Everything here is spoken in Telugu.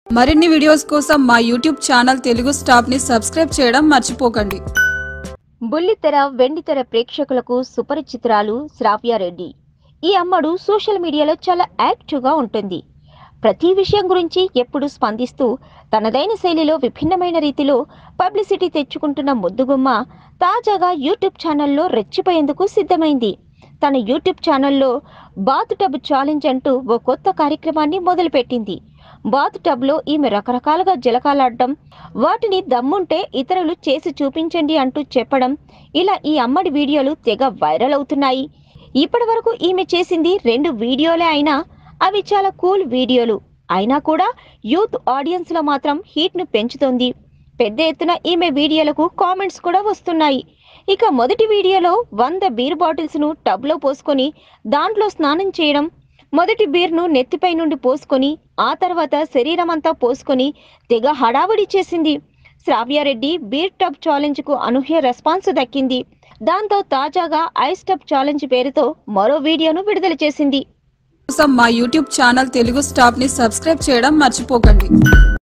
మరిన్ని వీడియోస్ కోసం మా యూట్యూబ్ ఛానల్ తెలుగు స్టాప్ ని సబ్స్క్రైబ్ చేయడం మర్చిపోకండి బుల్లితెర వెండితెర ప్రేక్షకులకు సుపరిచితురాలు శ్రావ్యారెడ్డి ఈ అమ్మడు సోషల్ మీడియాలో చాలా యాక్టివ్గా ఉంటుంది ప్రతి విషయం గురించి ఎప్పుడు స్పందిస్తూ తనదైన శైలిలో విభిన్నమైన రీతిలో పబ్లిసిటీ తెచ్చుకుంటున్న ముద్దుగుమ్మ తాజాగా యూట్యూబ్ ఛానల్లో రెచ్చిపోయేందుకు సిద్ధమైంది తన యూట్యూబ్ ఛానల్లో బాత్ టబ్ ఛాలెంజ్ అంటూ ఓ కొత్త కార్యక్రమాన్ని మొదలుపెట్టింది బాత్ టబ్లో ఈమె రకరకాలుగా జలకాలాడడం వాటిని దమ్ముంటే ఇతరులు చేసి చూపించండి అంటూ చెప్పడం ఇలా ఈ అమ్మడి వీడియోలు తెగ వైరల్ అవుతున్నాయి ఇప్పటి వరకు ఈమె చేసింది రెండు వీడియోలే అయినా అవి చాలా కూల్ వీడియోలు అయినా కూడా యూత్ ఆడియన్స్ లో మాత్రం హీట్ ను పెంచుతోంది పెద్ద ఎత్తున ఈమె వీడియోలకు కామెంట్స్ కూడా వస్తున్నాయి ఇక మొదటి వీడియోలో వంద బీర్ బాటిల్స్ ను టబ్ లో పోసుకొని దాంట్లో స్నానం చేయడం మొదటి బీర్ను నెత్తిపై నుండి పోసుకొని ఆ తర్వాత శరీరం అంతా పోసుకొని తెగ హడావుడి చేసింది శ్రావ్యారెడ్డి బీర్ టబ్ ఛాలెంజ్ కు అనూహ్య రెస్పాన్స్ దక్కింది దాంతో తాజాగా ఐస్ టబ్ ఛాలెంజ్ పేరుతో మరో వీడియోను విడుదల చేసింది కోసం మా యూట్యూబ్ ఛానల్ తెలుగు స్టాప్ ని సబ్స్క్రైబ్ చేయడం మర్చిపోకండి